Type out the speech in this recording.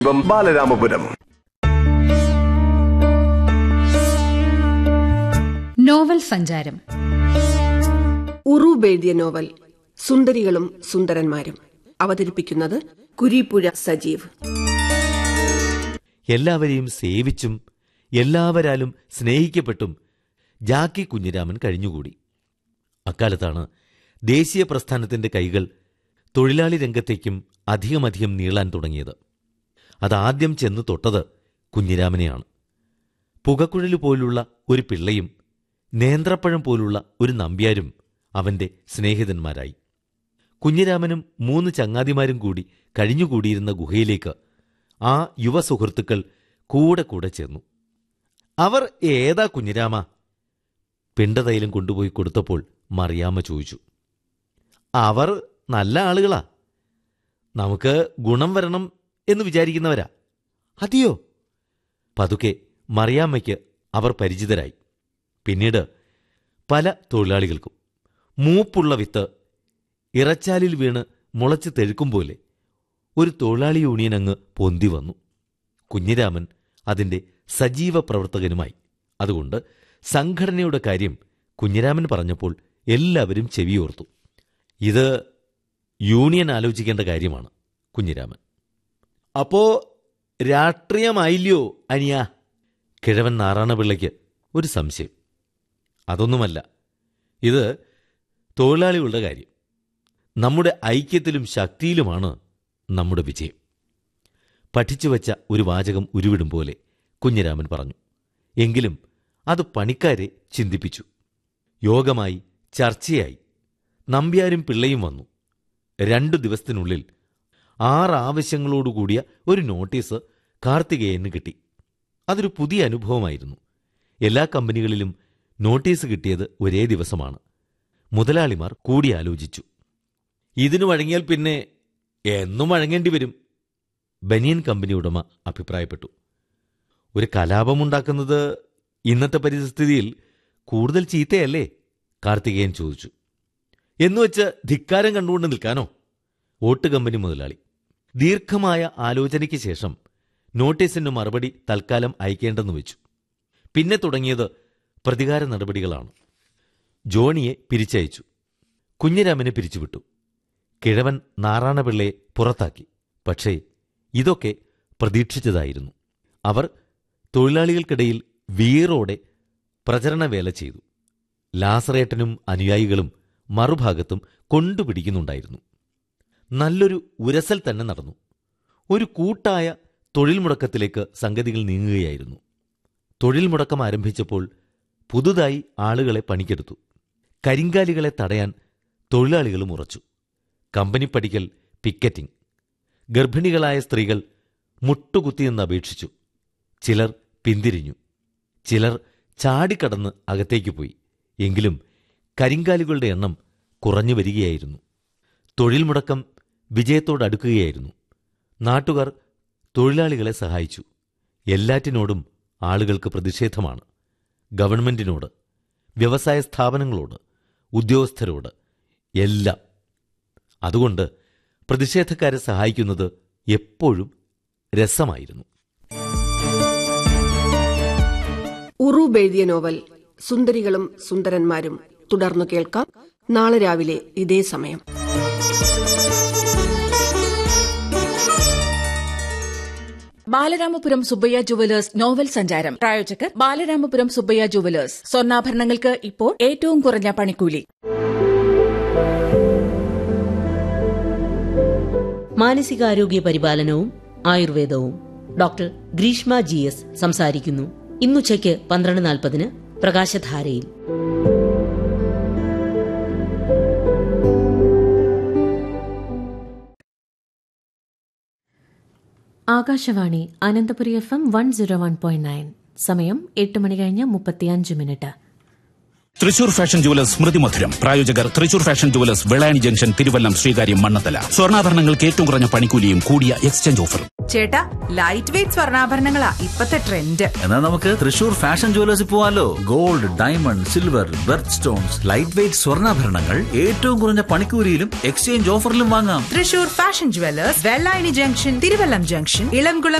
ഇവം Balaramapuram novel സഞ്ചാരം ഉറൂബ് എഴുതിയ novel സുന്ദരികളും സുന്ദരന്മാരും അവതരിപ്പിക്കുന്നത് കുരീപ്പുഴ സജീവ് എല്ലാവരെയും സേവിച്ചും എല്ലാവരാലും സ്നേഹിക്കപ്പെട്ടും ജാക്കി കുഞ്ഞിരാമൻ കഴിഞ്ഞുകൂടി അക്കാലത്താണ് ദേശീയ പ്രസ്ഥാനത്തിന്റെ കൈകൾ തൊഴിലാളി രംഗത്തേക്കും അധികമധികം നീളാൻ തുടങ്ങിയത് അതാദ്യം ചെന്ന് തൊട്ടത് കുഞ്ഞിരാമനെയാണ് പുകക്കുഴല് പോലുള്ള ഒരു പിള്ളയും നേന്ത്രപ്പഴം പോലുള്ള ഒരു നമ്പ്യാരും അവന്റെ സ്നേഹിതന്മാരായി കുഞ്ഞിരാമനും മൂന്ന് ചങ്ങാതിമാരും കൂടി കഴിഞ്ഞുകൂടിയിരുന്ന ഗുഹയിലേക്ക് ആ യുവസുഹൃത്തുക്കൾ കൂടെ കൂടെ ചെന്നു അവർ ഏതാ കുഞ്ഞിരാമ പിണ്ടതൈലം കൊണ്ടുപോയി കൊടുത്തപ്പോൾ മറിയാമ്മ ചോദിച്ചു അവർ നല്ല ആളുകളാ നമുക്ക് ഗുണം വരണം എന്ന് വിചാരിക്കുന്നവരാ അതെയോ പതുക്കെ മറിയാമ്മയ്ക്ക് അവർ പരിചിതരായി പിന്നീട് പല തൊഴിലാളികൾക്കും മൂപ്പുള്ള വിത്ത് ഇറച്ചാലിൽ വീണ് മുളച്ച് തെഴുക്കും പോലെ ഒരു തൊഴിലാളി യൂണിയൻ അങ്ങ് പൊന്തി വന്നു കുഞ്ഞിരാമൻ അതിന്റെ സജീവ പ്രവർത്തകനുമായി അതുകൊണ്ട് സംഘടനയുടെ കാര്യം കുഞ്ഞിരാമൻ പറഞ്ഞപ്പോൾ എല്ലാവരും ചെവിയോർത്തു ഇത് യൂണിയൻ ആലോചിക്കേണ്ട കാര്യമാണ് കുഞ്ഞിരാമൻ അപ്പോ രാഷ്ട്രീയമായില്ലയോ അനിയ കിഴവൻ നാറാണപിള്ളയ്ക്ക് ഒരു സംശയം അതൊന്നുമല്ല ഇത് തൊഴിലാളികളുടെ കാര്യം നമ്മുടെ ഐക്യത്തിലും ശക്തിയിലുമാണ് നമ്മുടെ വിജയം പഠിച്ചു വച്ച ഒരു വാചകം ഉരുവിടും പോലെ കുഞ്ഞിരാമൻ പറഞ്ഞു എങ്കിലും അത് പണിക്കാരെ ചിന്തിപ്പിച്ചു യോഗമായി ചർച്ചയായി നമ്പ്യാരും പിള്ളയും വന്നു രണ്ടു ദിവസത്തിനുള്ളിൽ ആറ് ആവശ്യങ്ങളോടുകൂടിയ ഒരു നോട്ടീസ് കാർത്തികേയന് കിട്ടി അതൊരു പുതിയ അനുഭവമായിരുന്നു എല്ലാ കമ്പനികളിലും നോട്ടീസ് കിട്ടിയത് ഒരേ ദിവസമാണ് മുതലാളിമാർ കൂടിയാലോചിച്ചു ഇതിനു വഴങ്ങിയാൽ പിന്നെ എന്നും വഴങ്ങേണ്ടി വരും ബനിയൻ കമ്പനി ഉടമ അഭിപ്രായപ്പെട്ടു ഒരു കലാപമുണ്ടാക്കുന്നത് ഇന്നത്തെ പരിസ്ഥിതിയിൽ കൂടുതൽ ചീത്തയല്ലേ കാർത്തികേയൻ ചോദിച്ചു എന്നുവെച്ച് ധിക്കാരം കണ്ടുകൊണ്ട് നിൽക്കാനോ വോട്ട് കമ്പനി മുതലാളി ദീർഘമായ ആലോചനയ്ക്ക് ശേഷം നോട്ടീസിന് മറുപടി തൽക്കാലം അയക്കേണ്ടെന്ന് വെച്ചു പിന്നെ തുടങ്ങിയത് പ്രതികാര നടപടികളാണ് ജോണിയെ പിരിച്ചയച്ചു കുഞ്ഞിരാമനെ പിരിച്ചുവിട്ടു കിഴവൻ നാറാണപിള്ളയെ പുറത്താക്കി പക്ഷേ ഇതൊക്കെ പ്രതീക്ഷിച്ചതായിരുന്നു അവർ തൊഴിലാളികൾക്കിടയിൽ വീറോടെ പ്രചരണവേല ചെയ്തു ലാസറേട്ടനും അനുയായികളും മറുഭാഗത്തും കൊണ്ടുപിടിക്കുന്നുണ്ടായിരുന്നു നല്ലൊരു ഉരസൽ തന്നെ നടന്നു ഒരു കൂട്ടായ തൊഴിൽ മുടക്കത്തിലേക്ക് സംഗതികൾ നീങ്ങുകയായിരുന്നു തൊഴിൽ മുടക്കം ആരംഭിച്ചപ്പോൾ പുതുതായി ആളുകളെ പണിക്കെടുത്തു കരിങ്കാലികളെ തടയാൻ തൊഴിലാളികളും ഉറച്ചു കമ്പനിപ്പടിക്കൽ പിക്കറ്റിംഗ് ഗർഭിണികളായ സ്ത്രീകൾ മുട്ടുകുത്തിയെന്ന് അപേക്ഷിച്ചു ചിലർ പിന്തിരിഞ്ഞു ചിലർ ചാടിക്കടന്ന് അകത്തേക്ക് പോയി എങ്കിലും കരിങ്കാലികളുടെ എണ്ണം കുറഞ്ഞു വരികയായിരുന്നു തൊഴിൽ മുടക്കം വിജയത്തോടടുക്കുകയായിരുന്നു നാട്ടുകാർ തൊഴിലാളികളെ സഹായിച്ചു എല്ലാറ്റിനോടും ആളുകൾക്ക് പ്രതിഷേധമാണ് ഗവൺമെന്റിനോട് വ്യവസായ സ്ഥാപനങ്ങളോട് ഉദ്യോഗസ്ഥരോട് എല്ലാം അതുകൊണ്ട് പ്രതിഷേധക്കാരെ സഹായിക്കുന്നത് എപ്പോഴും രസമായിരുന്നു ഉറൂബ് എഴുതിയ നോവൽ സുന്ദരികളും സുന്ദരന്മാരും തുടർന്നു കേൾക്കാം നാളെ രാവിലെ ഇതേ സമയം ബാലരാമപുരം സുബ്ബയ്യ ജുവലേഴ്സ് നോവൽ സഞ്ചാരം പ്രായോജകർ ബാലരാമപുരം സുബ്ബയ്യ ജുവലേഴ്സ് സ്വർണ്ണാഭരണങ്ങൾക്ക് ഇപ്പോൾ ഏറ്റവും കുറഞ്ഞ പണിക്കൂലി മാനസികാരോഗ്യ പരിപാലനവും ആയുർവേദവും ഡോക്ടർ ഗ്രീഷ്മ ജി എസ് സംസാരിക്കുന്നു ഇന്നുച്ചയ്ക്ക് പന്ത്രണ്ട് നാൽപ്പതിന് പ്രകാശധാരയിൽ Akashvani Ananthapuri F M one zero one point nine സമയം എട്ട് മണി കഴിഞ്ഞ് മുപ്പത്തിയഞ്ച് മിനിറ്റ് തൃശൂർ ഫാഷൻ ജുവലേഴ്സ് സ്മൃതി മധുരം പ്രായോജകർ Thrissur fashion jewellers Velani junction Thiruvallam Sreekaryam Mannanthala സ്വർണ്ണാഭരണങ്ങൾക്ക് ഏറ്റവും കുറഞ്ഞ പണിക്കൂലിയും കൂടിയ എക്സ്ചേഞ്ച് ഓഫറും ചേട്ടാ ലൈറ്റ് വെയിറ്റ് സ്വർണ്ണാഭരണങ്ങളാ ഇപ്പത്തെ ട്രെൻഡ് എന്നാ നമുക്ക് തൃശൂർ ഫാഷൻ ജുവലേഴ്സിൽ പോവാലോ gold diamond silver birth stones light weight സ്വർണ്ണാഭരണങ്ങൾ ഏറ്റവും കുറഞ്ഞ പണിക്കൂലിയിലും എക്സ്ചേഞ്ച് ഓഫറിലും വാങ്ങാം Thrissur fashion jewellers Vellayani junction Thiruvallam junction Elamkulam